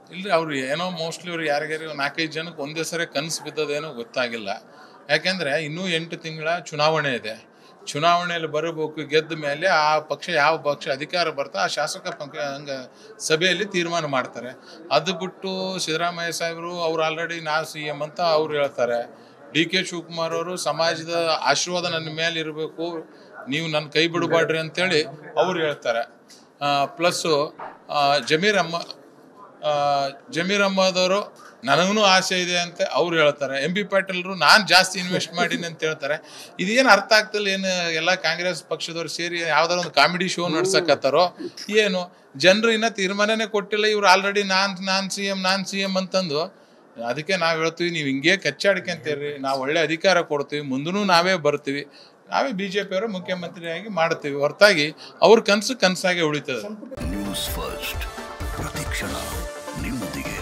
ಇಲ್ರಿ ಅವ್ರು ಏನೋ ಮೋಸ್ಟ್ಲಿ ಅವ್ರು ಯಾರಿಗಾರು ನಾಲ್ಕೈದು ಜನಕ್ಕೆ ಒಂದೇ ಸರಿ ಕನಸು ಬಿದ್ದದೇನೋ ಗೊತ್ತಾಗಿಲ್ಲ ಯಾಕೆಂದ್ರೆ ಇನ್ನೂ ಎಂಟು ತಿಂಗಳ ಚುನಾವಣೆ ಇದೆ ಚುನಾವಣೆಯಲ್ಲಿ ಬರಬೇಕು ಗೆದ್ದ ಮೇಲೆ ಆ ಪಕ್ಷ ಯಾವ ಪಕ್ಷ ಅಧಿಕಾರ ಬರ್ತಾ ಆ ಶಾಸಕ ಪಂಕ ಹಂಗ ಸಭೆಯಲ್ಲಿ ತೀರ್ಮಾನ ಮಾಡ್ತಾರೆ ಅದು ಬಿಟ್ಟು ಸಿದ್ದರಾಮಯ್ಯ ಸಾಹೇಬರು ಅವ್ರು ಆಲ್ರೆಡಿ ನಾ ಸಿ ಎಂ ಅಂತ ಅವ್ರು ಹೇಳ್ತಾರೆ ಡಿ ಕೆ ಶಿವಕುಮಾರ್ ಅವರು ಸಮಾಜದ ಆಶೀರ್ವಾದ ನನ್ನ ಮೇಲೆ ಇರಬೇಕು ನೀವು ನನ್ನ ಕೈ ಬಿಡಬಾಡ್ರಿ ಅಂತೇಳಿ ಅವ್ರು ಹೇಳ್ತಾರೆ ಪ್ಲಸ್ಸು ಜಮೀರ್ ಅಮ್ಮ ಆ, ಜಮೀರ್ ಅಹ್ಮದವರು ನನಗೂ ಆಸೆ ಇದೆ ಅಂತ ಅವ್ರು ಹೇಳ್ತಾರೆ ಎಂ ಬಿ ಪಾಟೀಲ್ರು ನಾನು ಜಾಸ್ತಿ ಇನ್ವೆಸ್ಟ್ ಮಾಡೀನಿ ಅಂತ ಹೇಳ್ತಾರೆ ಇದೇನು ಅರ್ಥ ಆಗ್ತಿಲ್ಲ ಏನು ಎಲ್ಲ ಕಾಂಗ್ರೆಸ್ ಪಕ್ಷದವ್ರು ಸೇರಿ ಯಾವ್ದಾರ ಒಂದು ಕಾಮಿಡಿ ಶೋ ನಡ್ಸಕತ್ತಾರೋ ಏನು ಜನರು ಇನ್ನೂ ತೀರ್ಮಾನನೇ ಕೊಟ್ಟಿಲ್ಲ ಇವ್ರು ಆಲ್ರೆಡಿ ನಾನು ನಾನು ಸಿ ಎಂ ನಾನು ಸಿ ಎಂ ಅಂತಂದು ಅದಕ್ಕೆ ನಾವು ಹೇಳ್ತೀವಿ ನೀವು ಹಿಂಗೆ ಕಚ್ಚಾಡ್ಕೊಂತೀರಿ ನಾವು ಒಳ್ಳೆ ಅಧಿಕಾರ ಕೊಡ್ತೀವಿ ಮುಂದೂ ನಾವೇ ಬರ್ತೀವಿ ನಾವೇ ಬಿ ಜೆ ಪಿಯವರು ಮುಖ್ಯಮಂತ್ರಿಯಾಗಿ ಮಾಡ್ತೀವಿ ಹೊರತಾಗಿ ಅವ್ರ ಕನಸು ಕನಸಾಗೆ ಉಳಿತದೆ ನ್ಯೂಸ್ ಫಸ್ಟ್ ಪ್ರತಿಕ್ಷಣ ನಿಮ್ಮೊಂದಿಗೆ